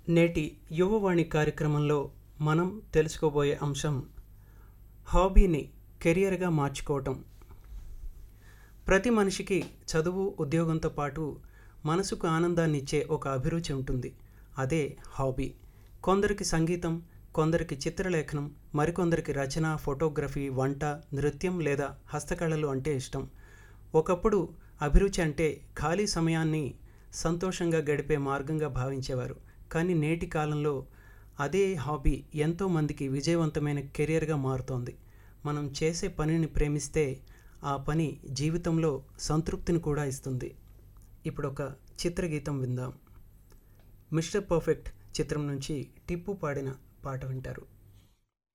నేటి యువవాణి కార్యక్రమంలో మనం తెలుసుకోబోయే అంశం హాబీని కెరియర్గా మార్చుకోవటం ప్రతి మనిషికి చదువు ఉద్యోగంతో పాటు మనసుకు ఆనందాన్ని ఇచ్చే ఒక అభిరుచి ఉంటుంది అదే హాబీ కొందరికి సంగీతం కొందరికి చిత్రలేఖనం మరికొందరికి రచన ఫోటోగ్రఫీ వంట నృత్యం లేదా హస్తకళలు అంటే ఇష్టం ఒకప్పుడు అభిరుచి అంటే ఖాళీ సమయాన్ని సంతోషంగా గడిపే మార్గంగా భావించేవారు కానీ నేటి కాలంలో అదే హాబీ ఎంతోమందికి విజయవంతమైన కెరియర్గా మారుతోంది మనం చేసే పనిని ప్రేమిస్తే ఆ పని జీవితంలో సంతృప్తిని కూడా ఇస్తుంది ఇప్పుడు ఒక చిత్రగీతం విందాం మిస్టర్ పర్ఫెక్ట్ చిత్రం నుంచి టిప్పు పాడిన పాట వింటారు